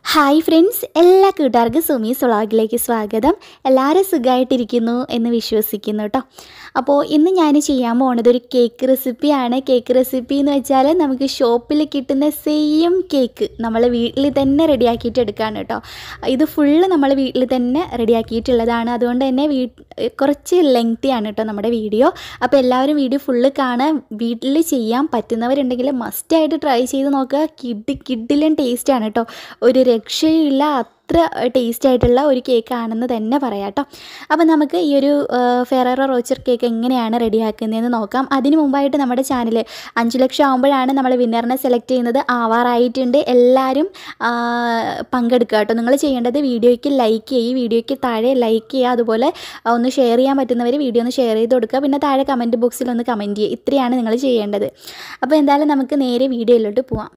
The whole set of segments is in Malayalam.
ഹായ് ഫ്രണ്ട്സ് എല്ലാ കൂട്ടുകാർക്കും സുമി സുളാഗിലേക്ക് സ്വാഗതം എല്ലാവരും സുഖമായിട്ടിരിക്കുന്നു എന്ന് വിശ്വസിക്കുന്നു കേട്ടോ അപ്പോൾ ഇന്ന് ഞാൻ ചെയ്യാൻ പോകുന്നത് ഒരു കേക്ക് റെസിപ്പിയാണ് കേക്ക് റെസിപ്പി എന്ന് വെച്ചാൽ നമുക്ക് ഷോപ്പിൽ കിട്ടുന്ന സെയിം കേക്ക് നമ്മൾ വീട്ടിൽ തന്നെ റെഡിയാക്കിയിട്ട് എടുക്കുകയാണ് കേട്ടോ ഇത് ഫുള്ള് നമ്മൾ വീട്ടിൽ തന്നെ റെഡിയാക്കിയിട്ടുള്ളതാണ് അതുകൊണ്ട് തന്നെ വീ കുറച്ച് ലെങ്തി ആണ് കേട്ടോ നമ്മുടെ വീഡിയോ അപ്പോൾ എല്ലാവരും വീഡിയോ ഫുള്ള് കാണാൻ വീട്ടിൽ ചെയ്യാൻ പറ്റുന്നവരുണ്ടെങ്കിൽ മസ്റ്റായിട്ട് ട്രൈ ചെയ്ത് നോക്കുക കിഡ് കിഡിലും ടേസ്റ്റാണ് കേട്ടോ ഒരു രക്ഷയില്ല അത്ര ടേസ്റ്റ് ആയിട്ടുള്ള ഒരു കേക്കാണെന്ന് തന്നെ പറയാം കേട്ടോ അപ്പോൾ നമുക്ക് ഈ ഒരു ഫെററോ റോച്ചർ കേക്ക് എങ്ങനെയാണ് റെഡിയാക്കുന്നതെന്ന് നോക്കാം അതിന് മുമ്പായിട്ട് നമ്മുടെ ചാനൽ അഞ്ച് ലക്ഷം ആകുമ്പോഴാണ് നമ്മൾ വിന്നറിനെ സെലക്ട് ചെയ്യുന്നത് ആവാറായിട്ടുണ്ട് എല്ലാവരും ആ, പങ്കെടുക്കുക കേട്ടോ നിങ്ങൾ ചെയ്യേണ്ടത് വീഡിയോയ്ക്ക് ലൈക്ക് ചെയ്യുക വീഡിയോയ്ക്ക് താഴെ ലൈക്ക് ചെയ്യുക അതുപോലെ ഒന്ന് ഷെയർ ചെയ്യാൻ പറ്റുന്നവർ വീഡിയോ ഒന്ന് ഷെയർ ചെയ്ത് കൊടുക്കുക പിന്നെ താഴെ കമൻറ്റ് ബോക്സിൽ ഒന്ന് കമൻറ്റ് ചെയ്യുക ഇത്രയാണ് നിങ്ങൾ ചെയ്യേണ്ടത് അപ്പോൾ എന്തായാലും നമുക്ക് നേരെ വീഡിയോയിലോട്ട് പോവാം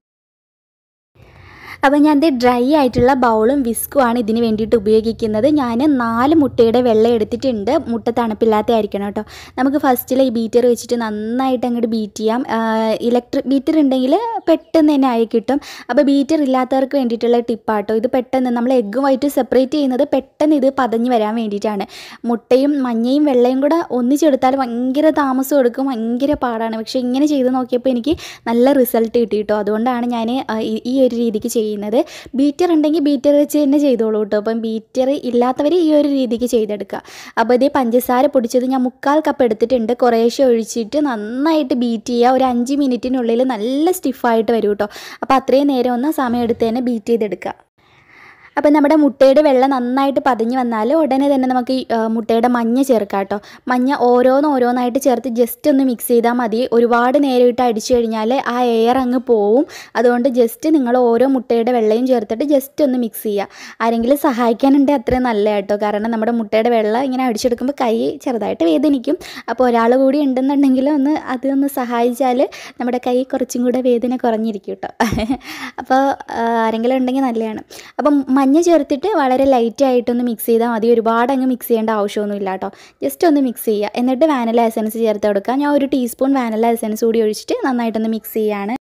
അപ്പോൾ ഞാൻ ഇത് ഡ്രൈ ആയിട്ടുള്ള ബൗളും വിസ്കും ആണ് ഇതിന് വേണ്ടിയിട്ട് ഉപയോഗിക്കുന്നത് ഞാൻ നാല് മുട്ടയുടെ വെള്ളം എടുത്തിട്ടുണ്ട് മുട്ട തണുപ്പില്ലാത്തതായിരിക്കണം കേട്ടോ നമുക്ക് ഫസ്റ്റിൽ ഈ ബീറ്റർ വെച്ചിട്ട് നന്നായിട്ട് അങ്ങോട്ട് ബീറ്റ് ചെയ്യാം ഇലക്ട്രിക് ബീറ്റർ ഉണ്ടെങ്കിൽ പെട്ടെന്ന് തന്നെ ആയി കിട്ടും അപ്പോൾ ബീറ്റർ ഇല്ലാത്തവർക്ക് വേണ്ടിയിട്ടുള്ള ടിപ്പാട്ടോ ഇത് പെട്ടെന്ന് നമ്മൾ എഗ്ഗും വൈറ്റ് സെപ്പറേറ്റ് ചെയ്യുന്നത് പെട്ടെന്ന് ഇത് പതഞ്ഞ് വരാൻ വേണ്ടിയിട്ടാണ് മുട്ടയും മഞ്ഞയും വെള്ളയും കൂടെ ഒന്നിച്ചെടുത്താൽ ഭയങ്കര താമസം എടുക്കും ഭയങ്കര പാടാണ് പക്ഷേ ഇങ്ങനെ ചെയ്ത് നോക്കിയപ്പോൾ എനിക്ക് നല്ല റിസൾട്ട് കിട്ടി കേട്ടോ അതുകൊണ്ടാണ് ഞാൻ ഈ ഒരു രീതിക്ക് ചെയ്യുന്നത് ബീറ്റർ ഉണ്ടെങ്കിൽ ബീറ്റർ വെച്ച് തന്നെ ചെയ്തോളൂ കേട്ടോ അപ്പം ബീറ്റർ ഇല്ലാത്തവർ ഈ ഒരു രീതിക്ക് ചെയ്തെടുക്കുക അപ്പോൾ ഇതേ പഞ്ചസാര പൊടിച്ചത് ഞാൻ മുക്കാൽ കപ്പ് എടുത്തിട്ടുണ്ട് കുറേശ്ശെ ഒഴിച്ചിട്ട് നന്നായിട്ട് ബീറ്റ് ചെയ്യുക ഒരു അഞ്ച് മിനിറ്റിനുള്ളിൽ നല്ല സ്റ്റിഫായിട്ട് വരും കേട്ടോ അപ്പോൾ അത്രയും നേരം ഒന്ന് സമയം എടുത്ത് തന്നെ ബീറ്റ് ചെയ്തെടുക്കുക അപ്പം നമ്മുടെ മുട്ടയുടെ വെള്ളം നന്നായിട്ട് പതിഞ്ഞ് വന്നാൽ ഉടനെ തന്നെ നമുക്ക് ഈ, ആ, മുട്ടയുടെ മഞ്ഞ ചേർക്കാം കേട്ടോ മഞ്ഞ ഓരോന്ന് ഓരോന്നായിട്ട് ചേർത്ത് ജസ്റ്റ് ഒന്ന് മിക്സ് ചെയ്താൽ മതി ഒരുപാട് നേരം ഇട്ട് അടിച്ചു കഴിഞ്ഞാൽ ആ എയർ അങ്ങ് പോവും അതുകൊണ്ട് ജസ്റ്റ് നിങ്ങൾ ഓരോ മുട്ടയുടെ വെള്ളയും ചേർത്തിട്ട് ജസ്റ്റ് ഒന്ന് മിക്സ് ചെയ്യുക ആരെങ്കിലും സഹായിക്കാനുണ്ടെങ്കിൽ അത്രയും നല്ല കേട്ടോ കാരണം നമ്മുടെ മുട്ടയുടെ വെള്ളം ഇങ്ങനെ അടിച്ചെടുക്കുമ്പോൾ കൈ ചെറുതായിട്ട് വേദനിക്കും അപ്പോൾ ഒരാൾ കൂടി ഉണ്ടെന്നുണ്ടെങ്കിൽ ഒന്ന് അതൊന്ന് സഹായിച്ചാൽ നമ്മുടെ കൈ കുറച്ചും കൂടെ വേദന കുറഞ്ഞിരിക്കും കേട്ടോ അപ്പോൾ ആ, ആരെങ്കിലും ഉണ്ടെങ്കിൽ നല്ലതാണ് അപ്പം മഞ്ഞ ചേർത്തിട്ട് വളരെ ലൈറ്റ് ആയിട്ടൊന്ന് മിക്സ് ചെയ്താൽ മതി ഒരുപാട് അങ്ങ് മിക്സ് ചെയ്യേണ്ട ആവശ്യമൊന്നുമില്ല കേട്ടോ ജസ്റ്റ് ഒന്ന് മിക്സ് ചെയ്യുക എന്നിട്ട് വാനില എസൻസ് ചേർത്ത് കൊടുക്കുക ഞാൻ ഒരു ടീസ്പൂൺ വാനില എസൻസ് കൂടി ഒഴിച്ചിട്ട് നന്നായിട്ടൊന്ന് മിക്സ് ചെയ്യാണ്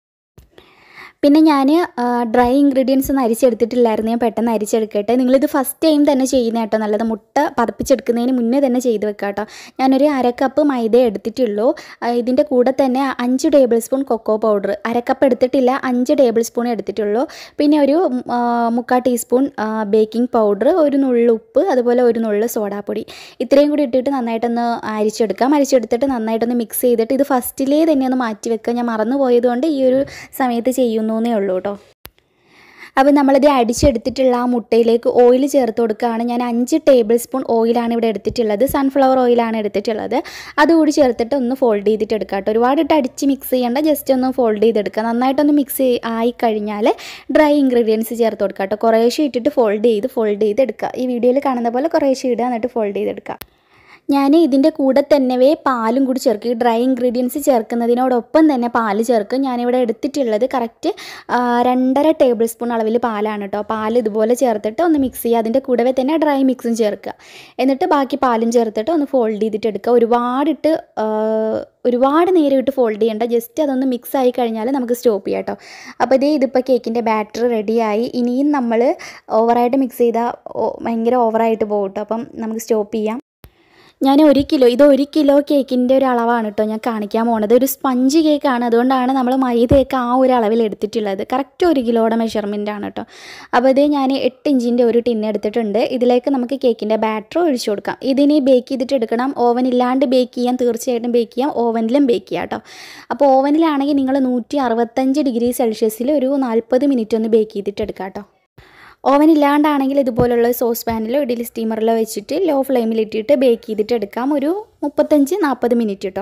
പിന്നെ ഞാൻ ഡ്രൈ ഇൻഗ്രീഡിയൻസ് ഒന്നും അരിച്ചെടുത്തിട്ടില്ലായിരുന്നു ഞാൻ പെട്ടെന്ന് അരിച്ചെടുക്കട്ടെ നിങ്ങളിത് ഫസ്റ്റ് ടൈം തന്നെ ചെയ്യുന്ന കേട്ടോ നല്ലത് മുട്ട പതപ്പിച്ചെടുക്കുന്നതിന് മുന്നേ തന്നെ ചെയ്ത് വെക്കുക കേട്ടോ ഞാനൊരു അര കപ്പ് മൈദ എടുത്തിട്ടുള്ളൂ ആ, ഇതിൻ്റെ കൂടെ തന്നെ അഞ്ച് ടേബിൾ സ്പൂൺ കൊക്കോ പൗഡർ അരക്കപ്പ് എടുത്തിട്ടില്ല അഞ്ച് ടേബിൾ സ്പൂൺ എടുത്തിട്ടുള്ളൂ പിന്നെ ഒരു ആ, മുക്കാൽ ടീസ്പൂൺ ബേക്കിംഗ് പൗഡർ ഒരു നുള്ളു ഉപ്പ് അതുപോലെ ഒരു നുള്ളു സോഡാപ്പൊടി ഇത്രയും കൂടി ഇട്ടിട്ട് നന്നായിട്ടൊന്ന് അരിച്ചെടുക്കാം അരിച്ചെടുത്തിട്ട് നന്നായിട്ടൊന്ന് മിക്സ് ചെയ്തിട്ട് ഇത് ഫസ്റ്റിലേ തന്നെ ഒന്ന് മാറ്റി വെക്കുക ഞാൻ മറന്നു പോയതുകൊണ്ട് ഈ ഒരു സമയത്ത് ചെയ്യുന്നേ ഉള്ളൂ കേട്ടോ അപ്പോൾ നമ്മളിത് അടിച്ചെടുത്തിട്ടുള്ള ആ മുട്ടയിലേക്ക് ഓയിൽ ചേർത്ത് കൊടുക്കുകയാണ് ഞാൻ അഞ്ച് ടേബിൾ സ്പൂൺ ഓയിലാണ് ഇവിടെ എടുത്തിട്ടുള്ളത് സൺഫ്ലവർ ഓയിലാണ് എടുത്തിട്ടുള്ളത് അതുകൂടി ചേർത്തിട്ട് ഒന്ന് ഫോൾഡ് ചെയ്തിട്ട് എടുക്കുക കേട്ടോ ഒരുപാട് ഇട്ട് അടിച്ച് മിക്സ് ചെയ്യേണ്ട ജസ്റ്റ് ഒന്ന് ഫോൾഡ് ചെയ്തെടുക്കുക നന്നായിട്ടൊന്ന് മിക്സ് ആയി കഴിഞ്ഞാൽ ഡ്രൈ ഇൻഗ്രീഡിയൻസ് ചേർത്ത് കൊടുക്കുക കേട്ടോ കുറേശ്ശെ ഇട്ടിട്ട് ഫോൾഡ് ചെയ്ത് ഫോൾഡ് ചെയ്ത് എടുക്കുക ഈ വീഡിയോയിൽ കാണുന്ന പോലെ കുറേശ്ശെ ഇടുക എന്നിട്ട് ഫോൾഡ് ചെയ്തെടുക്കുക ഞാൻ ഇതിൻ്റെ കൂടെ തന്നെ പാലും കൂടി ചേർക്കും ഈ ഡ്രൈ ഇൻഗ്രീഡിയൻസ് ചേർക്കുന്നതിനോടൊപ്പം തന്നെ പാല് ചേർക്കും ഞാനിവിടെ എടുത്തിട്ടുള്ളത് കറക്റ്റ് രണ്ടര ടേബിൾ സ്പൂൺ അളവിൽ പാലാണ് കേട്ടോ പാൽ ഇതുപോലെ ചേർത്തിട്ട് ഒന്ന് മിക്സ് ചെയ്യുക അതിൻ്റെ കൂടവേ തന്നെ ഡ്രൈ മിക്സും ചേർക്കുക എന്നിട്ട് ബാക്കി പാലും ചേർത്തിട്ട് ഒന്ന് ഫോൾഡ് ചെയ്തിട്ട് എടുക്കുക ഒരുപാടിട്ട് ആ, ഒരുപാട് നേരം ഇട്ട് ഫോൾഡ് ചെയ്യേണ്ട ജസ്റ്റ് അതൊന്ന് മിക്സ് ആയി കഴിഞ്ഞാൽ നമുക്ക് സ്റ്റോപ്പ് ചെയ്യാം കേട്ടോ അപ്പോൾ ഇതേ ഇതിപ്പോൾ കേക്കിൻ്റെ ബാറ്റർ റെഡിയായി ഇനിയും നമ്മൾ ഓവറായിട്ട് മിക്സ് ചെയ്താൽ ഓ- ഭയങ്കര ഓവറായിട്ട് പോകും കേട്ടോ അപ്പം നമുക്ക് സ്റ്റോപ്പ് ചെയ്യാം ഞാൻ ഒരു കിലോ ഇത് ഒരു കിലോ കേക്കിൻ്റെ ഒരു അളവാണ് കേട്ടോ ഞാൻ കാണിക്കാൻ പോണത് ഒരു സ്പഞ്ച് കേക്കാണ് അതുകൊണ്ടാണ് നമ്മൾ മൈദയൊക്കെ ആ ഒരു അളവിൽ എടുത്തിട്ടുള്ളത് കറക്റ്റ് ഒരു കിലോയുടെ മെഷർമെൻ്റ് ആണ് കേട്ടോ അപ്പോൾ ഇത് ഞാൻ എട്ട് ഇഞ്ചിൻ്റെ ഒരു ടിന്ന് എടുത്തിട്ടുണ്ട് ഇതിലേക്ക് നമുക്ക് കേക്കിൻ്റെ ബാറ്റർ ഒഴിച്ചു കൊടുക്കാം ഇതിനി ബേക്ക് ചെയ്തിട്ട് എടുക്കണം ഓവൻ ഇല്ലാണ്ട് ബേക്ക് ചെയ്യാൻ തീർച്ചയായിട്ടും ബേക്ക് ചെയ്യാം ഓവനിലും ബേക്ക് ചെയ്യാം കേട്ടോ അപ്പോൾ ഓവനിലാണെങ്കിൽ നിങ്ങൾ നൂറ്റി അറുപത്തഞ്ച് ഡിഗ്രി സെൽഷ്യസിൽ ഒരു നാൽപ്പത് മിനിറ്റ് ഒന്ന് ബേക്ക് ചെയ്തിട്ട് എടുക്കാം കേട്ടോ ഓവൻ ഇല്ലാണ്ടാണെങ്കിൽ ഇതുപോലുള്ള സോസ് പാനിലോ ഇഡലി സ്റ്റീമറിലോ വെച്ചിട്ട് ലോ ഫ്ലെയിമിൽ ഇട്ടിട്ട് ബേക്ക് ചെയ്തിട്ട് എടുക്കാം ഒരു മുപ്പത്തഞ്ച് നാൽപ്പത് മിനിറ്റ് കേട്ടോ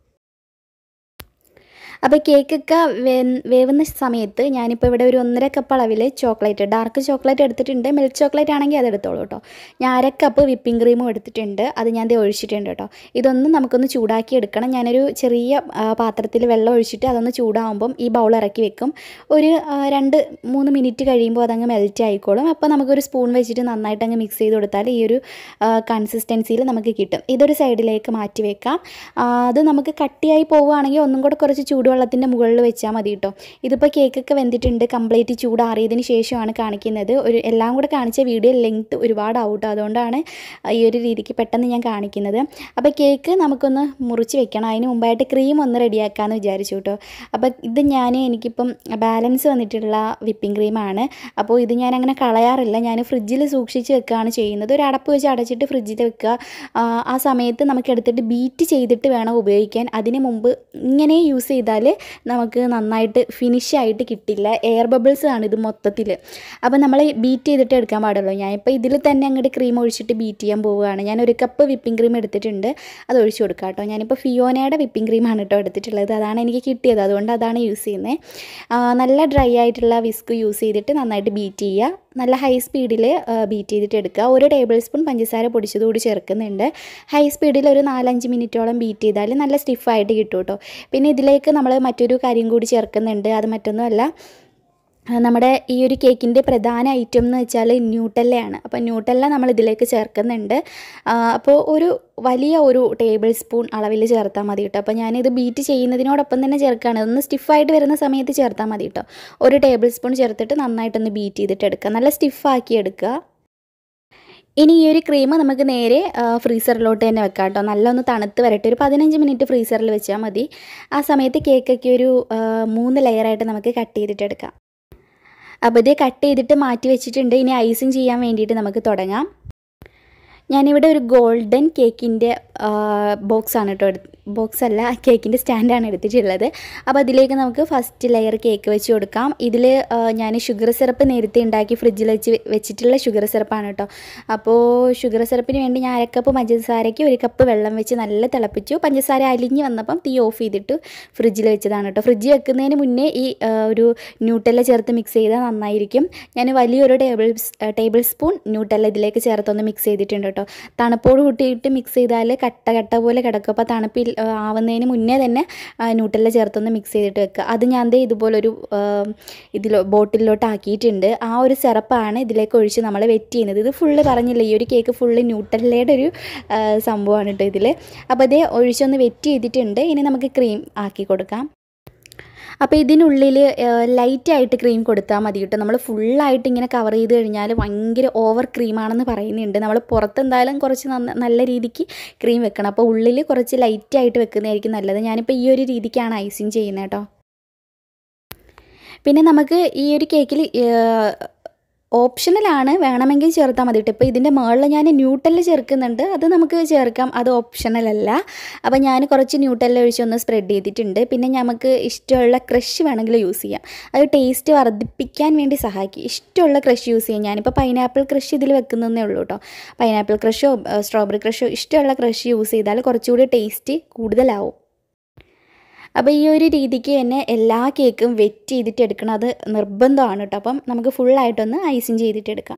അപ്പോൾ കേക്കൊക്കെ വേ വേവുന്ന സമയത്ത് ഞാനിപ്പോൾ ഇവിടെ ഒരു ഒന്നര കപ്പ് അളവിൽ ചോക്ലേറ്റ് ഡാർക്ക് ചോക്ലേറ്റ് എടുത്തിട്ടുണ്ട് മിൽക്ക് ചോക്ലേറ്റ് ആണെങ്കിൽ അത് എടുത്തോളൂ കേട്ടോ ഞാൻ അര കപ്പ് വിപ്പിംഗ് ക്രീമും എടുത്തിട്ടുണ്ട് അത് ഞാൻ ദേ ഒഴിച്ചിട്ടുണ്ട് കേട്ടോ ഇതൊന്നും നമുക്കൊന്ന് ചൂടാക്കി എടുക്കണം ഞാനൊരു ചെറിയ പാത്രത്തിൽ വെള്ളം ഒഴിച്ചിട്ട് അതൊന്ന് ചൂടാകുമ്പം ഈ ബൗൾ ഇറക്കി വെക്കും ഒരു ആ, രണ്ട് മൂന്ന് മിനിറ്റ് കഴിയുമ്പോൾ അതങ്ങ് മെൽറ്റ് ആയിക്കോളും അപ്പോൾ നമുക്കൊരു സ്പൂൺ വെച്ചിട്ട് നന്നായിട്ട് അങ്ങ് മിക്സ് ചെയ്ത് കൊടുത്താൽ ഈ ഒരു കൺസിസ്റ്റൻസിയിൽ നമുക്ക് കിട്ടും ഇതൊരു സൈഡിലേക്ക് മാറ്റി വെക്കാം ആ, അത് നമുക്ക് കട്ടിയായി പോവുകയാണെങ്കിൽ ഒന്നും കൂടെ കുറച്ച് ചൂടുവെള്ളം ചൂടുവെള്ളത്തിൻ്റെ മുകളിൽ വെച്ചാൽ മതി കേട്ടോ ഇതിപ്പോൾ കേക്കൊക്കെ വെന്തിട്ടുണ്ട് കംപ്ലീറ്റ് ചൂടാറിയതിന് ശേഷമാണ് കാണിക്കുന്നത് ഒരു എല്ലാം കൂടെ കാണിച്ച വീഡിയോ ലെങ്ത്ത് ഒരുപാടാവും കേട്ടോ അതുകൊണ്ടാണ് ഈ ഒരു രീതിക്ക് പെട്ടെന്ന് ഞാൻ കാണിക്കുന്നത് അപ്പോൾ കേക്ക് നമുക്കൊന്ന് മുറിച്ച് വെക്കണം അതിന് മുമ്പായിട്ട് ക്രീം ഒന്ന് റെഡിയാക്കാമെന്ന് വിചാരിച്ചു കേട്ടോ അപ്പോൾ ഇത് ഞാൻ എനിക്കിപ്പം ബാലൻസ് വന്നിട്ടുള്ള വിപ്പിംഗ് ക്രീമാണ് അപ്പോൾ ഇത് ഞാൻ അങ്ങനെ കളയാറില്ല ഞാൻ ഫ്രിഡ്ജിൽ സൂക്ഷിച്ച് വെക്കുകയാണ് ചെയ്യുന്നത് ഒരു അടപ്പ് വെച്ച് അടച്ചിട്ട് ഫ്രിഡ്ജിൽ വെക്കുക ആ, ആ സമയത്ത് നമുക്ക് എടുത്തിട്ട് ബീറ്റ് ചെയ്തിട്ട് വേണം ഉപയോഗിക്കാൻ അതിന് മുമ്പ് ഇങ്ങനെ യൂസ് ചെയ്താൽ നമുക്ക് നന്നായിട്ട് ഫിനിഷ് ആയിട്ട് കിട്ടില്ല എയർ ബബിൾസ് ആണ് ഇത് മൊത്തത്തിൽ അപ്പോൾ നമ്മൾ ബീറ്റ് ചെയ്തിട്ട് എടുക്കാൻ പാടുള്ളൂ ഞാനിപ്പോൾ ഇതിൽ തന്നെ അങ്ങോട്ട് ക്രീം ഒഴിച്ചിട്ട് ബീറ്റ് ചെയ്യാൻ പോവുകയാണ് ഞാൻ ഒരു കപ്പ് വിപ്പിംഗ് ക്രീം എടുത്തിട്ടുണ്ട് അത് ഒഴിച്ചു കൊടുക്കാം കേട്ടോ ഞാനിപ്പോൾ ഫിയോനയുടെ വിപ്പിംഗ് ക്രീമാണ് കേട്ടോ എടുത്തിട്ടുള്ളത് അതാണ് എനിക്ക് കിട്ടിയത് അതുകൊണ്ട് അതാണ് യൂസ് ചെയ്യുന്നത് ആ, നല്ല ഡ്രൈ ആയിട്ടുള്ള വിസ്ക് യൂസ് ചെയ്തിട്ട് നന്നായിട്ട് ബീറ്റ് ചെയ്യുക നല്ല ഹൈ സ്പീഡിൽ ബീറ്റ് ചെയ്തിട്ട് എടുക്കുക ഒരു ടേബിൾ സ്പൂൺ പഞ്ചസാര പൊടിച്ചത് കൂടി ചേർക്കുന്നുണ്ട് ഹൈ സ്പീഡിൽ ഒരു നാലഞ്ച് മിനിറ്റോളം ബീറ്റ് ചെയ്താൽ നല്ല സ്റ്റിഫായിട്ട് കിട്ടും കേട്ടോ പിന്നെ ഇതിലേക്ക് നമ്മൾ മറ്റൊരു കാര്യം കൂടി ചേർക്കുന്നുണ്ട് അത് മറ്റൊന്നുമല്ല ആ, നമ്മുടെ ഈ ഒരു കേക്കിൻ്റെ പ്രധാന ഐറ്റം എന്ന് വെച്ചാൽ ന്യൂട്ടല്ലയാണ് അപ്പോൾ ന്യൂട്ടല്ല നമ്മൾ ഇതിലേക്ക് ചേർക്കുന്നുണ്ട് ആ, അപ്പോൾ ഒരു വലിയ ഒരു ടേബിൾ സ്പൂൺ അളവിൽ ചേർത്താൽ മതി കേട്ടോ അപ്പോൾ ഞാനിത് ബീറ്റ് ചെയ്യുന്നതിനോടൊപ്പം തന്നെ ചേർക്കുകയാണ് ഒന്ന് സ്റ്റിഫായിട്ട് വരുന്ന സമയത്ത് ചേർത്താൽ മതി കേട്ടോ ഒരു ടേബിൾ സ്പൂൺ ചേർത്തിട്ട് നന്നായിട്ടൊന്ന് ബീറ്റ് ചെയ്തിട്ട് എടുക്കുക നല്ല സ്റ്റിഫാക്കി എടുക്കുക ഇനി ഈ ഒരു ക്രീം നമുക്ക് നേരെ ആ, ഫ്രീസറിലോട്ട് തന്നെ വെക്കാം കേട്ടോ നല്ല ഒന്ന് തണുത്ത് വരട്ടെ ഒരു പതിനഞ്ച് മിനിറ്റ് ഫ്രീസറിൽ വെച്ചാൽ മതി ആ സമയത്ത് കേക്കൊക്കെ ഒരു ആ, മൂന്ന് ലെയറായിട്ട് നമുക്ക് കട്ട് ചെയ്തിട്ട് എടുക്കാം അപ്പോൾ ഇത് കട്ട് ചെയ്തിട്ട് മാറ്റി വെച്ചിട്ടുണ്ട് ഇനി ഐസിങ് ചെയ്യാൻ വേണ്ടിയിട്ട് നമുക്ക് തുടങ്ങാം ഞാനിവിടെ ഒരു ഗോൾഡൻ കേക്കിൻ്റെ ബോക്സ് ആണ് കേട്ടോ എടുത്ത് ബോക്സ് അല്ല കേക്കിൻ്റെ സ്റ്റാൻഡാണ് എടുത്തിട്ടുള്ളത് അപ്പോൾ അതിലേക്ക് നമുക്ക് ഫസ്റ്റ് ലെയർ കേക്ക് വെച്ച് കൊടുക്കാം ഇതിൽ ഞാൻ ഷുഗർ സിറപ്പ് നേരത്തെ ഉണ്ടാക്കി ഫ്രിഡ്ജിൽ വെച്ച് വെ- വെച്ചിട്ടുള്ള ഷുഗർ സിറപ്പാണ് കേട്ടോ അപ്പോൾ ഷുഗർ സിറപ്പിന് വേണ്ടി ഞാൻ അര കപ്പ് പഞ്ചസാരയ്ക്ക് ഒരു കപ്പ് വെള്ളം വെച്ച് നല്ല തിളപ്പിച്ചു പഞ്ചസാര അലിഞ്ഞ് വന്നപ്പം തീ ഓഫ് ചെയ്തിട്ട് ഫ്രിഡ്ജിൽ വെച്ചതാണ് കേട്ടോ ഫ്രിഡ്ജിൽ വെക്കുന്നതിന് മുന്നേ ഈ ആ, ഒരു ന്യൂട്ടെല്ല ചേർത്ത് മിക്സ് ചെയ്താൽ നന്നായിരിക്കും ഞാൻ വലിയൊരു ടേബിൾ ടേബിൾ സ്പൂൺ ന്യൂട്ടെല്ല ഇതിലേക്ക് ചേർത്തൊന്ന് മിക്സ് ചെയ്തിട്ടുണ്ട് കേട്ടോ തണുപ്പോട് കൂട്ടിയിട്ട് മിക്സ് ചെയ്താൽ കട്ട കട്ട പോലെ കിടക്കും അപ്പോൾ തണുപ്പിൽ ആ, ആവുന്നതിന് മുന്നേ തന്നെ ആ, ന്യൂട്ടെല്ല ചേർത്തൊന്ന് മിക്സ് ചെയ്തിട്ട് വെക്കുക അത് ഞാൻ ദേ ഇതുപോലൊരു ആ, ഇതിലോ ബോട്ടിലോട്ട് ആക്കിയിട്ടുണ്ട് ആ ഒരു സിറപ്പാണ് ഇതിലേക്ക് ഒഴിച്ച് നമ്മൾ വെറ്റ് ചെയ്യുന്നത് ഇത് ഫുള്ള് പറഞ്ഞില്ല ഈ ഒരു കേക്ക് ഫുള്ള് ന്യൂട്ടെല്ലയുടെ ഒരു ആ, സംഭവമാണ് കേട്ടോ ഇതിൽ അപ്പോൾ ഇത് ഒഴിച്ചൊന്ന് വെറ്റ് ചെയ്തിട്ടുണ്ട് ഇനി നമുക്ക് ക്രീം ആക്കി കൊടുക്കാം അപ്പോൾ ഇതിനുള്ളിൽ ലൈറ്റായിട്ട് ക്രീം കൊടുത്താൽ മതി കേട്ടോ നമ്മൾ ഫുള്ളായിട്ട് ഇങ്ങനെ കവർ ചെയ്ത് കഴിഞ്ഞാൽ ഭയങ്കര ഓവർ ക്രീമാണെന്ന് പറയുന്നുണ്ട് നമ്മൾ പുറത്ത് എന്തായാലും കുറച്ച് നന്ന നല്ല രീതിക്ക് ക്രീം വെക്കണം അപ്പോൾ ഉള്ളിൽ കുറച്ച് ലൈറ്റായിട്ട് വെക്കുന്നതായിരിക്കും നല്ലത് ഞാനിപ്പോൾ ഈ ഒരു രീതിക്കാണ് ഐസിങ് ചെയ്യുന്നത് കേട്ടോ പിന്നെ നമുക്ക് ഈ ഒരു കേക്കിൽ ഓപ്ഷണലാണ് വേണമെങ്കിൽ ചേർത്താൽ മതി കേട്ടോ ഇപ്പോൾ ഇതിൻ്റെ മുകളിൽ ഞാൻ ന്യൂട്ടല് ചേർക്കുന്നുണ്ട് അത് നമുക്ക് ചേർക്കാം അത് ഓപ്ഷണൽ അല്ല അപ്പോൾ ഞാൻ കുറച്ച് ന്യൂട്ടല് ഒഴിച്ചൊന്ന് സ്പ്രെഡ് ചെയ്തിട്ടുണ്ട് പിന്നെ നമുക്ക് ഇഷ്ടമുള്ള ക്രഷ് വേണമെങ്കിൽ യൂസ് ചെയ്യാം അത് ടേസ്റ്റ് വർദ്ധിപ്പിക്കാൻ വേണ്ടി സഹായിക്കും ഇഷ്ടമുള്ള ക്രഷ് യൂസ് ചെയ്യാം ഞാനിപ്പോൾ പൈനാപ്പിൾ ക്രഷ് ഇതിൽ വെക്കുന്നതേ ഉള്ളൂ കേട്ടോ പൈനാപ്പിൾ ക്രഷോ സ്ട്രോബെറി ക്രഷോ ഇഷ്ടമുള്ള ക്രഷ് യൂസ് ചെയ്താൽ കുറച്ചുകൂടി ടേസ്റ്റ് കൂടുതലാവും അപ്പോൾ ഈ ഒരു രീതിക്ക് തന്നെ എല്ലാ കേക്കും വെറ്റ് ചെയ്തിട്ട് എടുക്കണം അത് നിർബന്ധമാണ് കേട്ടോ അപ്പം നമുക്ക് ഫുള്ളായിട്ടൊന്ന് ഐസിങ് ചെയ്തിട്ട് എടുക്കാം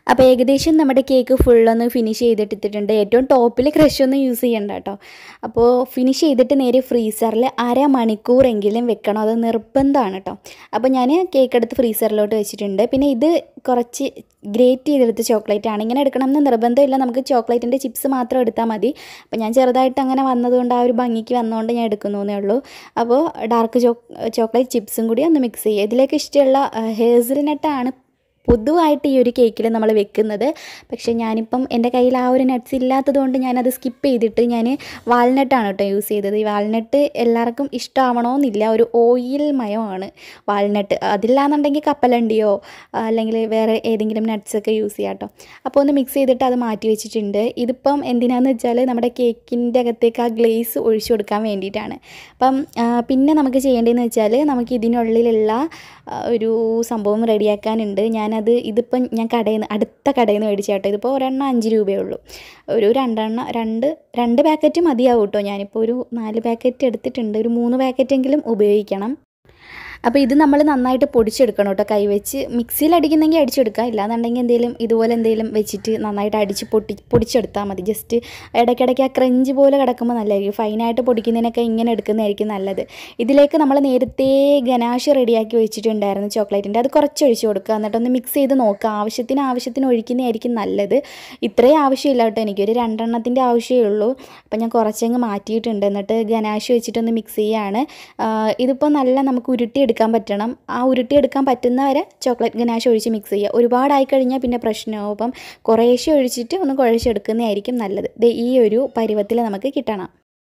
അപ്പോൾ ഏകദേശം നമ്മുടെ കേക്ക് ഫുള്ളൊന്ന് ഫിനിഷ് ചെയ്തിട്ടിട്ടുണ്ട് ഏറ്റവും ടോപ്പിൽ ക്രഷൊന്നും യൂസ് ചെയ്യണ്ട കേട്ടോ അപ്പോൾ ഫിനിഷ് ചെയ്തിട്ട് നേരെ ഫ്രീസറിൽ അരമണിക്കൂറെങ്കിലും വെക്കണം അത് നിർബന്ധമാണ് കേട്ടോ അപ്പോൾ ഞാൻ കേക്ക് എടുത്ത് ഫ്രീസറിലോട്ട് വെച്ചിട്ടുണ്ട് പിന്നെ ഇത് കുറച്ച് ഗ്രേറ്റ് ചെയ്തെടുത്ത ചോക്ലേറ്റ് ആണ് ഇങ്ങനെ എടുക്കണം എന്ന് നിർബന്ധമില്ല നമുക്ക് ചോക്ലേറ്റിൻ്റെ ചിപ്സ് മാത്രം എടുത്താൽ മതി അപ്പോൾ ഞാൻ ചെറുതായിട്ട് അങ്ങനെ വന്നതുകൊണ്ട് ആ ഒരു ഭംഗിക്ക് വന്നതുകൊണ്ട് ഞാൻ എടുക്കുന്നു എന്നേ ഉള്ളൂ അപ്പോൾ ഡാർക്ക് ചോ ചോക്ലേറ്റ് ചിപ്സും കൂടി ഒന്ന് മിക്സ് ചെയ്യുക ഇതിലേക്ക് ഇഷ്ടമുള്ള ഹേസിൽനട്ടാണ് പൊതുവായിട്ട് ഈ ഒരു കേക്കിൽ നമ്മൾ വെക്കുന്നത് പക്ഷേ ഞാനിപ്പം എൻ്റെ കയ്യിൽ ആ ഒരു നട്ട്സ് ഇല്ലാത്തതുകൊണ്ട് ഞാനത് സ്കിപ്പ് ചെയ്തിട്ട് ഞാൻ വാൾനട്ടാണ് കേട്ടോ യൂസ് ചെയ്തത് ഈ വാൾനട്ട് എല്ലാവർക്കും ഇഷ്ടമാവണമെന്നില്ല ഒരു ഓയിൽ മയമാണ് വാൾനട്ട് അതില്ലാന്നുണ്ടെങ്കിൽ കപ്പലണ്ടിയോ അല്ലെങ്കിൽ വേറെ ഏതെങ്കിലും നട്ട്സൊക്കെ യൂസ് ചെയ്യാം കേട്ടോ അപ്പോൾ ഒന്ന് മിക്സ് ചെയ്തിട്ട് അത് മാറ്റി വെച്ചിട്ടുണ്ട് ഇതിപ്പം എന്തിനാന്ന് വെച്ചാൽ നമ്മുടെ കേക്കിൻ്റെ അകത്തേക്ക് ആ ഗ്ലേസ് ഒഴിച്ചു കൊടുക്കാൻ വേണ്ടിയിട്ടാണ് അപ്പം ആ, പിന്നെ നമുക്ക് ചെയ്യേണ്ടതെന്ന് വെച്ചാൽ നമുക്ക് ഇതിനുള്ളിലുള്ള ആ, ഒരു സംഭവം റെഡിയാക്കാനുണ്ട് ഞാനത് ഇതിപ്പം ഞാൻ കടയിൽ നിന്ന് അടുത്ത കടയിൽ നിന്ന് മേടിച്ച കേട്ടോ ഇതിപ്പോൾ ഒരെണ്ണം അഞ്ച് രൂപയേ ഉള്ളൂ ഒരു രണ്ടെണ്ണം രണ്ട് രണ്ട് പാക്കറ്റ് മതിയാവും കേട്ടോ ഞാനിപ്പോൾ ഒരു നാല് പാക്കറ്റ് എടുത്തിട്ടുണ്ട് ഒരു മൂന്ന് പാക്കറ്റെങ്കിലും ഉപയോഗിക്കണം അപ്പോൾ ഇത് നമ്മൾ നന്നായിട്ട് പൊടിച്ചെടുക്കണം കേട്ടോ കൈവച്ച് മിക്സിയിൽ അടിക്കുന്നെങ്കിൽ അടിച്ചെടുക്കാം ഇല്ലാന്നുണ്ടെങ്കിൽ എന്തെങ്കിലും ഇതുപോലെ എന്തെങ്കിലും വെച്ചിട്ട് നന്നായിട്ട് അടിച്ച് പൊട്ടി പൊടിച്ചെടുത്താൽ മതി ജസ്റ്റ് ഇടയ്ക്കിടയ്ക്ക് ആ ക്രഞ്ച് പോലെ കിടക്കുമ്പോൾ നല്ലതായിരിക്കും ഫൈനായിട്ട് പൊടിക്കുന്നതിനൊക്കെ ഇങ്ങനെ എടുക്കുന്നതായിരിക്കും നല്ലത് ഇതിലേക്ക് നമ്മൾ നേരത്തെ ഗനാഷ് റെഡിയാക്കി വെച്ചിട്ടുണ്ടായിരുന്നു ചോക്ലേറ്റിൻ്റെ അത് കുറച്ച് ഒഴിച്ച് കൊടുക്കുക എന്നിട്ടൊന്ന് മിക്സ് ചെയ്ത് നോക്കുക ആവശ്യത്തിന് ആവശ്യത്തിന് ഒഴിക്കുന്നതായിരിക്കും നല്ലത് ഇത്രയും ആവശ്യമില്ല കേട്ടോ എനിക്കൊരു രണ്ടെണ്ണത്തിൻ്റെ ആവശ്യമേ ഉള്ളൂ അപ്പം ഞാൻ കുറച്ചങ്ങ് മാറ്റിയിട്ടുണ്ട് എന്നിട്ട് ഗനാഷ് വെച്ചിട്ടൊന്ന് മിക്സ് ചെയ്യാണ് ഇതിപ്പോൾ നല്ല നമുക്ക് ഉരുട്ടിയെടുക്കാൻ പറ്റണം ആ ഉരുട്ടിയെടുക്കാൻ പറ്റുന്നവരെ ചോക്ലേറ്റ് ഗനാഷ് ഒഴിച്ച് മിക്സ് ചെയ്യുക ഒരുപാടായി കഴിഞ്ഞാൽ പിന്നെ പ്രശ്നമാവും അപ്പം കുറേശ്ശെ ഒഴിച്ചിട്ട് ഒന്ന് കുഴച്ചെടുക്കുന്നതായിരിക്കും നല്ലത് ദേ ഈ ഒരു പരുവത്തിൽ നമുക്ക് കിട്ടണം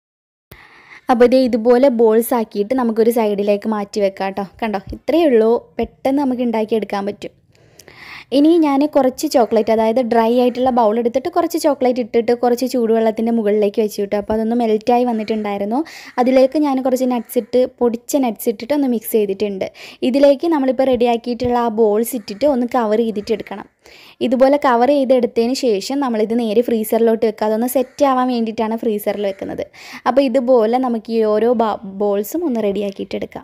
അപ്പോൾ ഇത് ഇതുപോലെ ബോൾസ് ആക്കിയിട്ട് നമുക്കൊരു സൈഡിലേക്ക് മാറ്റി വെക്കാം കേട്ടോ കണ്ടോ ഇത്രയേ ഉള്ളൂ പെട്ടെന്ന് നമുക്ക് ഉണ്ടാക്കിയെടുക്കാൻ പറ്റും ഇനി ഞാൻ കുറച്ച് ചോക്ലേറ്റ് അതായത് ഡ്രൈ ആയിട്ടുള്ള ബൗൾ എടുത്തിട്ട് കുറച്ച് ചോക്ലേറ്റ് ഇട്ടിട്ട് കുറച്ച് ചൂടുവെള്ളത്തിൻ്റെ മുകളിലേക്ക് വെച്ച് കിട്ടും അപ്പോൾ അതൊന്ന് മെൽറ്റായി വന്നിട്ടുണ്ടായിരുന്നു അതിലേക്ക് ഞാൻ കുറച്ച് നട്ട്സ് ഇട്ട് പൊടിച്ച നട്ട്സ് ഇട്ടിട്ട് ഒന്ന് മിക്സ് ചെയ്തിട്ടുണ്ട് ഇതിലേക്ക് നമ്മളിപ്പോൾ റെഡിയാക്കിയിട്ടുള്ള ആ ബോൾസ് ഇട്ടിട്ട് ഒന്ന് കവർ ചെയ്തിട്ട് എടുക്കണം ഇതുപോലെ കവർ ചെയ്തെടുത്തതിന് ശേഷം നമ്മളിത് നേരെ ഫ്രീസറിലോട്ട് വെക്കുക അതൊന്ന് സെറ്റ് ആവാൻ വേണ്ടിയിട്ടാണ് ഫ്രീസറിൽ വെക്കുന്നത് അപ്പോൾ ഇതുപോലെ നമുക്ക് ഈ ഓരോ ബോൾസും ഒന്ന് റെഡിയാക്കിയിട്ട് എടുക്കാം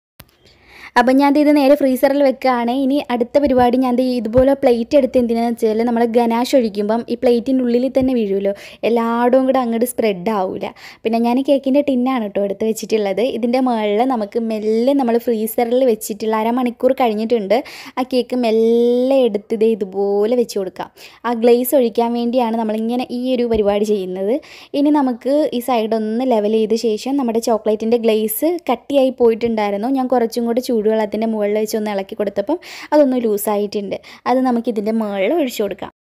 അപ്പം ഞാൻ ഇത് നേരെ ഫ്രീസറിൽ വെക്കുകയാണ് ഇനി അടുത്ത പരിപാടി ഞാൻ ദേ ഇതുപോലെ പ്ലേറ്റ് എടുത്ത് എന്തിനാന്ന് വെച്ചാൽ നമ്മൾ ഗനാഷ് ഒഴിക്കുമ്പം ഈ പ്ലേറ്റിൻ്റെ ഉള്ളിൽ തന്നെ വീഴുമല്ലോ എല്ലായിടവും കൂടെ അങ്ങോട്ട് സ്പ്രെഡ് ആവില്ല പിന്നെ ഞാൻ കേക്കിൻ്റെ ടിന്നാണ് കേട്ടോ എടുത്ത് വെച്ചിട്ടുള്ളത് ഇതിൻ്റെ മുകളിൽ നമുക്ക് മെല്ലെ നമ്മൾ ഫ്രീസറിൽ വെച്ചിട്ടുള്ള അരമണിക്കൂർ കഴിഞ്ഞിട്ടുണ്ട് ആ കേക്ക് മെല്ലെ എടുത്ത് ഇതേ ഇതുപോലെ വെച്ച് കൊടുക്കാം ആ ഗ്ലേസ് ഒഴിക്കാൻ വേണ്ടിയാണ് നമ്മളിങ്ങനെ ഈ ഒരു പരിപാടി ചെയ്യുന്നത് ഇനി നമുക്ക് ഈ സൈഡ് ഒന്ന് ലെവൽ ചെയ്ത ശേഷം നമ്മുടെ ചോക്ലേറ്റിൻ്റെ ഗ്ലേസ് കട്ടിയായി പോയിട്ടുണ്ടായിരുന്നു ഞാൻ കുറച്ചും കൂടി ചൂടുവെള്ളത്തിൻ്റെ മുകളിൽ വെച്ച് ഒന്ന് ഇളക്കി കൊടുത്തപ്പം അതൊന്ന് ലൂസായിട്ടുണ്ട് അത് നമുക്ക് ഇതിൻ്റെ മുകളിൽ ഒഴിച്ചു കൊടുക്കാം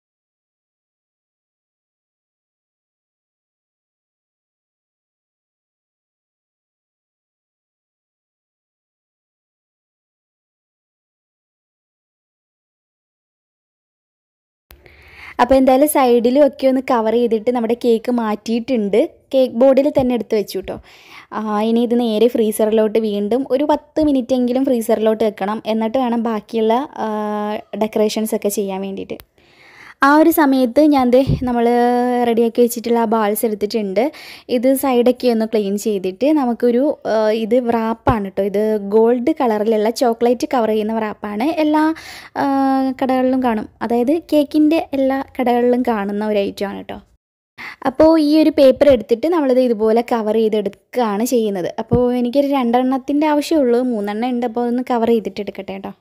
അപ്പോൾ എന്തായാലും സൈഡിലും ഒക്കെ ഒന്ന് കവർ ചെയ്തിട്ട് നമ്മുടെ കേക്ക് മാറ്റിയിട്ടുണ്ട് കേക്ക് ബോർഡിൽ തന്നെ എടുത്ത് വെച്ചു കേട്ടോ ഇനി ഇത് നേരെ ഫ്രീസറിലോട്ട് വീണ്ടും ഒരു പത്ത് മിനിറ്റ് എങ്കിലും ഫ്രീസറിലോട്ട് വെക്കണം എന്നിട്ട് വേണം ബാക്കിയുള്ള ഡെക്കറേഷൻസ് ഒക്കെ ചെയ്യാൻ വേണ്ടിയിട്ട് ആ ഒരു സമയത്ത് ഞാൻ ദേ നമ്മൾ റെഡിയാക്കി വെച്ചിട്ടുള്ള ആ ബാൾസ് എടുത്തിട്ടുണ്ട് ഇത് സൈഡൊക്കെ ഒന്ന് ക്ലീൻ ചെയ്തിട്ട് നമുക്കൊരു ആ, ഇത് വ്രാപ്പാണ് കേട്ടോ ഇത് ഗോൾഡ് കളറിലുള്ള ചോക്ലേറ്റ് കവർ ചെയ്യുന്ന വ്രാപ്പാണ് എല്ലാ ആ, കടകളിലും കാണും അതായത് കേക്കിൻ്റെ എല്ലാ കടകളിലും കാണുന്ന ഒരു ഐറ്റമാണ് കേട്ടോ അപ്പോൾ ഈ ഒരു പേപ്പർ എടുത്തിട്ട് നമ്മളിത് ഇതുപോലെ കവർ ചെയ്തെടുക്കുകയാണ് ചെയ്യുന്നത് അപ്പോൾ എനിക്കൊരു രണ്ടെണ്ണത്തിൻ്റെ ആവശ്യമുള്ളൂ മൂന്നെണ്ണം ഉണ്ട് അപ്പോൾ ഒന്ന് കവർ ചെയ്തിട്ട് എടുക്കട്ടെ കേട്ടോ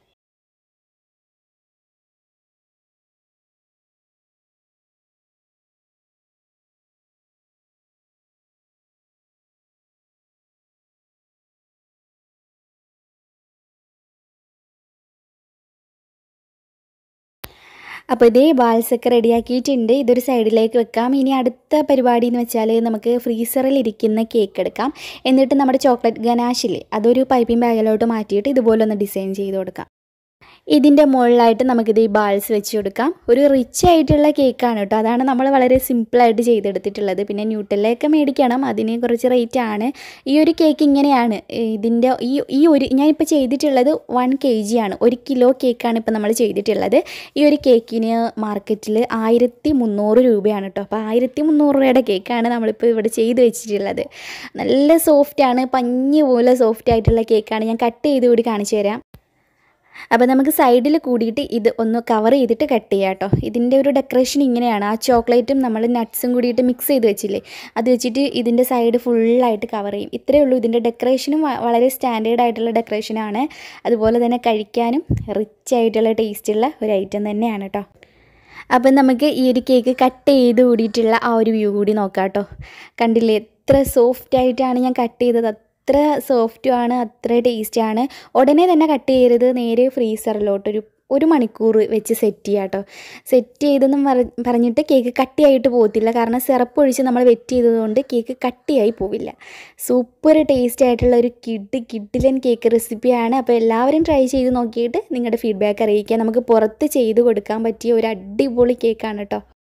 അപ്പോൾ ഇതേ ബാൾസൊക്കെ റെഡിയാക്കിയിട്ടുണ്ട് ഇതൊരു സൈഡിലേക്ക് വെക്കാം ഇനി അടുത്ത പരിപാടി എന്ന് വെച്ചാൽ നമുക്ക് ഫ്രീസറിൽ ഇരിക്കുന്ന കേക്ക് എടുക്കാം എന്നിട്ട് നമ്മുടെ ചോക്ലേറ്റ് ഗനാഷില്ലേ അതൊരു പൈപ്പിംഗ് ബാഗിലോട്ട് മാറ്റിയിട്ട് ഇതുപോലെ ഒന്ന് ഡിസൈൻ ചെയ്ത് കൊടുക്കാം ഇതിൻ്റെ മുകളിലായിട്ട് നമുക്കിത് ഈ ബാൾസ് വെച്ച് കൊടുക്കാം ഒരു റിച്ച് ആയിട്ടുള്ള കേക്കാണ് കേട്ടോ അതാണ് നമ്മൾ വളരെ സിമ്പിളായിട്ട് ചെയ്തെടുത്തിട്ടുള്ളത് പിന്നെ ന്യൂട്ടെല്ലയൊക്കെ മേടിക്കണം അതിന് കുറച്ച് റേറ്റ് ആണ് ഈ ഒരു കേക്ക് ഇങ്ങനെയാണ് ഇതിൻ്റെ ഈ ഈ ഒരു ഞാനിപ്പോൾ ചെയ്തിട്ടുള്ളത് വൺ കെ ജി ആണ് ഒരു കിലോ കേക്കാണ് ഇപ്പോൾ നമ്മൾ ചെയ്തിട്ടുള്ളത് ഈ ഒരു കേക്കിന് മാർക്കറ്റിൽ ആയിരത്തി മുന്നൂറ് രൂപയാണ് കേട്ടോ അപ്പോൾ ആയിരത്തി മുന്നൂറ് രൂപയുടെ കേക്കാണ് നമ്മളിപ്പോൾ ഇവിടെ ചെയ്ത് വെച്ചിട്ടുള്ളത് നല്ല സോഫ്റ്റാണ് പഞ്ഞി പോലെ സോഫ്റ്റ് ആയിട്ടുള്ള കേക്കാണ് ഞാൻ കട്ട് ചെയ്ത് കൂടി കാണിച്ചു തരാം അപ്പോൾ നമുക്ക് സൈഡിൽ കൂടിയിട്ട് ഇത് ഒന്ന് കവർ ചെയ്തിട്ട് കട്ട് ചെയ്യാം കേട്ടോ ഇതിൻ്റെ ഒരു ഡെക്കറേഷൻ ഇങ്ങനെയാണ് ആ ചോക്ലേറ്റും നമ്മൾ നട്ട്സും കൂടിയിട്ട് മിക്സ് ചെയ്ത് വെച്ചില്ലേ അത് വെച്ചിട്ട് ഇതിൻ്റെ സൈഡ് ഫുള്ളായിട്ട് കവർ ചെയ്യും ഇത്രയേ ഉള്ളൂ ഇതിൻ്റെ ഡെക്കറേഷനും വ- വളരെ സ്റ്റാൻഡേർഡ് ആയിട്ടുള്ള ഡെക്കറേഷനാണ് അതുപോലെ തന്നെ കഴിക്കാനും റിച്ച് ആയിട്ടുള്ള ടേസ്റ്റുള്ള ഒരു ഐറ്റം തന്നെയാണ് കേട്ടോ അപ്പം നമുക്ക് ഈ ഒരു കേക്ക് കട്ട് ചെയ്ത് കൂടിയിട്ടുള്ള ആ ഒരു വ്യൂ കൂടി നോക്കാം കേട്ടോ കണ്ടില്ലേ എത്ര സോഫ്റ്റ് ആയിട്ടാണ് ഞാൻ കട്ട് ചെയ്തത് അത്ര സോഫ്റ്റും ആണ് അത്ര ടേസ്റ്റാണ് ഉടനെ തന്നെ കട്ട് ചെയ്യരുത് നേരെ ഫ്രീസറിലോട്ടൊരു ഒരു മണിക്കൂർ വെച്ച് സെറ്റ് ചെയ്യുക കേട്ടോ സെറ്റ് ചെയ്തെന്നും പറ പറഞ്ഞിട്ട് കേക്ക് കട്ടിയായിട്ട് പോകത്തില്ല കാരണം സിറപ്പ് ഒഴിച്ച് നമ്മൾ വെറ്റ് ചെയ്തതുകൊണ്ട് കേക്ക് കട്ടിയായി പോവില്ല സൂപ്പർ ടേസ്റ്റ് ആയിട്ടുള്ള ഒരു കിഡ് കിഡിലൻ കേക്ക് റെസിപ്പിയാണ് അപ്പോൾ എല്ലാവരും ട്രൈ ചെയ്ത് നോക്കിയിട്ട് നിങ്ങളുടെ ഫീഡ്ബാക്ക് അറിയിക്കുക നമുക്ക് പുറത്ത് ചെയ്ത് കൊടുക്കാൻ പറ്റിയ ഒരു അടിപൊളി കേക്കാണ് കേട്ടോ